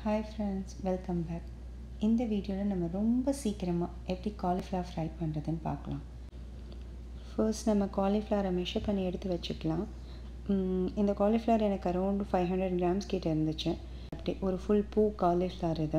hi friends welcome back இந்த வீடியோவில் நம்ம ரொம்ப சீக்கிரமாக எப்படி காலிஃப்ளவர் ஃப்ரை பண்ணுறதுன்னு பார்க்கலாம் ஃபர்ஸ்ட் நம்ம காலிஃப்ளவரை மெஷர் பண்ணி எடுத்து வச்சுக்கலாம் உம், இந்த காலிஃப்ளவர் எனக்கு அரௌண்ட் ஃபைவ் ஹண்ட்ரட் கிராம்ஸ் கிட்ட இருந்துச்சு அப்படி ஒரு ஃபுல் பூ காலிஃப்ளவர் இது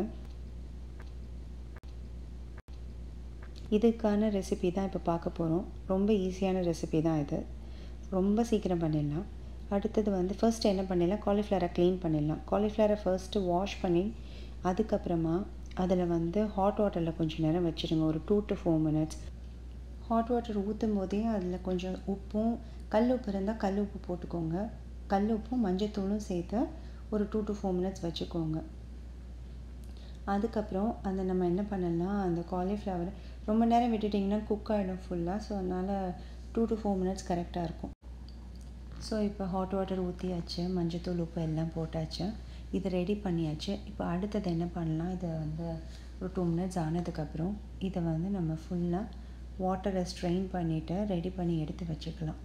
இதுக்கான ரெசிபி தான் இப்போ பார்க்க போகிறோம் ரொம்ப ஈஸியான ரெசிபி தான் இது ரொம்ப சீக்கிரம் பண்ணிடலாம் அடுத்தது வந்து ஃபர்ஸ்ட் என்ன பண்ணிடலாம் காலிஃப்ளவரை க்ளீன் பண்ணிடலாம் காலிஃப்ளவரை ஃபர்ஸ்ட்டு வாஷ் பண்ணி அதுக்கப்புறமா அதில் வந்து ஹாட் வாட்டரில் கொஞ்சம் நேரம் வச்சுருங்க ஒரு two to four minutes hot water ஊற்றும் போதே அதில் கொஞ்சம் உப்பும் கல் உப்பு இருந்தால் கல் உப்பு போட்டுக்கோங்க கல் உப்பும் மஞ்சத்தூளும் சேர்த்து ஒரு டூ டு ஃபோர் மினிட்ஸ் வச்சுக்கோங்க அதுக்கப்புறம் அந்த நம்ம என்ன பண்ணலாம் அந்த காலிஃப்ளவர் ரொம்ப நேரம் விட்டுட்டிங்கன்னா குக் ஆகிடும் ஃபுல்லாக ஸோ அதனால் டூ டு ஃபோர் மினிட்ஸ் கரெக்டாக இருக்கும் ஸோ இப்போ ஹாட் வாட்டர் ஊற்றியாச்சு மஞ்சத்தூள் உப்பு எல்லாம் போட்டாச்சு இதை ரெடி பண்ணியாச்சு இப்போ அடுத்தது என்ன பண்ணலாம் இதை வந்து ஒரு டூ மினிட்ஸ் ஆனதுக்கப்புறம் இதை வந்து நம்ம ஃபுல்லாக வாட்டரை ஸ்ட்ரெயின் பண்ணிவிட்டு ரெடி பண்ணி எடுத்து வச்சுக்கலாம்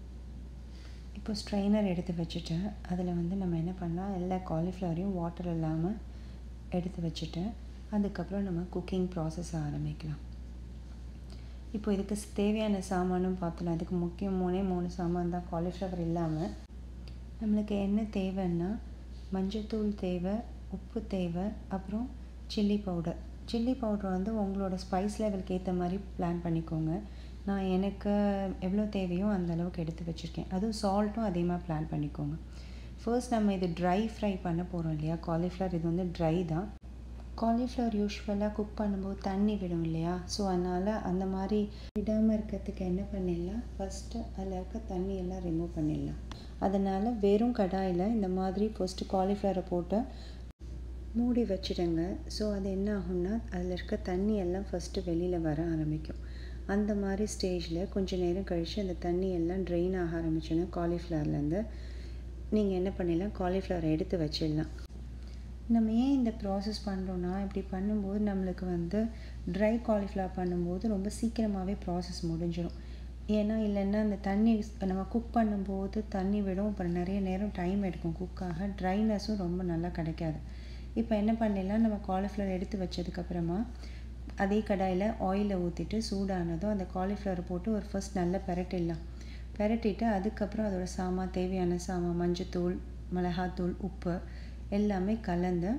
இப்போ ஸ்ட்ரெயினர் எடுத்து வச்சுட்டு அதில் வந்து நம்ம என்ன பண்ணலாம் எல்லா காலிஃப்ளவரையும் வாட்டர் இல்லாமல் எடுத்து வச்சுட்டு அதுக்கப்புறம் நம்ம குக்கிங் ப்ராசஸ் ஆரம்பிக்கலாம் இப்போ இதுக்கு ஸ் தேவையான சாமானும் பார்த்தலாம் அதுக்கு முக்கியம் மூணே மூணு சாமான் தான் காலிஃப்ளவர் இல்லாமல் நம்மளுக்கு என்ன தேவைன்னா மஞ்சத்தூள் தேவை உப்பு தேவை அப்புறம் சில்லி பவுடர் சில்லி பவுடர் வந்து உங்களோட ஸ்பைஸ் லெவலுக்கு ஏற்ற மாதிரி பிளான் பண்ணிக்கோங்க நான் எனக்கு எவ்வளோ தேவையோ அந்த அளவுக்கு எடுத்து வச்சுருக்கேன் அதுவும் சால்ட்டும் அதிகமாக பிளான் பண்ணிக்கோங்க ஃபர்ஸ்ட் நம்ம இது ட்ரை ஃப்ரை பண்ண போகிறோம் இல்லையா காலிஃப்ளவர் இது வந்து ட்ரை தான் காலிஃப்ளவர் யூஸ்வலாக குக் பண்ணும்போது தண்ணி விடும் இல்லையா ஸோ அதனால் அந்த மாதிரி விடாமல் இருக்கிறதுக்கு என்ன பண்ணிடலாம் ஃபஸ்ட்டு அதில் இருக்க தண்ணி எல்லாம் ரிமூவ் பண்ணிடலாம் அதனால் வெறும் கடாயில் இந்த மாதிரி ஃபஸ்ட்டு காலிஃப்ளவரை போட்டு மூடி வச்சிடுங்க ஸோ அது என்ன ஆகும்னா அதில் இருக்க தண்ணி எல்லாம் ஃபஸ்ட்டு வெளியில் வர ஆரம்பிக்கும் அந்த மாதிரி ஸ்டேஜில் கொஞ்சம் நேரம் கழித்து அந்த தண்ணி எல்லாம் ட்ரெயின் ஆக ஆரம்பிச்சோன்னா காலிஃப்ளவர்லேருந்து நீங்கள் என்ன பண்ணிடலாம் காலிஃப்ளவரை எடுத்து வச்சிடலாம் நம்ம ஏன் இந்த ப்ராசஸ் பண்ணுறோன்னா இப்படி பண்ணும்போது நம்மளுக்கு வந்து ட்ரை காலிஃப்ளவர் பண்ணும்போது ரொம்ப சீக்கிரமாகவே ப்ராசஸ் முடிஞ்சிடும் ஏன்னா இல்லைன்னா அந்த தண்ணி நம்ம குக் பண்ணும்போது தண்ணி விடும் அப்புறம் நிறைய நேரம் டைம் எடுக்கும் குக்காக ட்ரைனஸும் ரொம்ப நல்லா கிடைக்காது இப்போ என்ன பண்ணிடலாம் நம்ம காலிஃப்ளவர் எடுத்து வச்சதுக்கப்புறமா அதே கடாயில் ஆயிலை ஊற்றிட்டு சூடானதும் அந்த காலிஃப்ளவர் போட்டு ஒரு ஃபர்ஸ்ட் நல்லா பெரட்டிடலாம் பெரட்டிட்டு அதுக்கப்புறம் அதோட சாமான் தேவையான சாமான் மஞ்சத்தூள் மிளகாத்தூள் உப்பு எல்லாமே கலந்து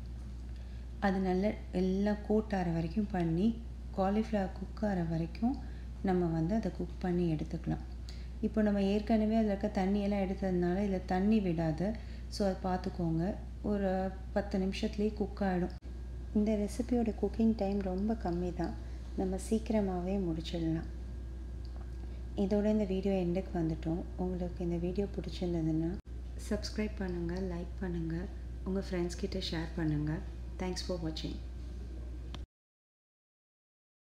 அது நல்ல எல்லாம் கோட் ஆகிற வரைக்கும் பண்ணி காலிஃப்ளவர் குக் ஆகிற வரைக்கும் நம்ம வந்து அதை குக் பண்ணி எடுத்துக்கலாம் இப்போ நம்ம ஏற்கனவே அதில் இருக்க தண்ணியெல்லாம் எடுத்ததுனால இதில் தண்ணி விடாது ஸோ அதை பார்த்துக்கோங்க ஒரு பத்து நிமிஷத்துலேயே குக் ஆகிடும் இந்த ரெசிபியோட குக்கிங் டைம் ரொம்ப கம்மி தான் நம்ம சீக்கிரமாகவே முடிச்சிடலாம் இதோட இந்த வீடியோ எண்டுக்கு வந்துட்டோம் உங்களுக்கு இந்த வீடியோ பிடிச்சிருந்ததுன்னா சப்ஸ்கிரைப் பண்ணுங்கள் லைக் பண்ணுங்கள் உங்கள் ஃப்ரெண்ட்ஸ் கிட்ட ஷேர் பண்ணுங்கள் தேங்க்ஸ் ஃபார் வாட்சிங்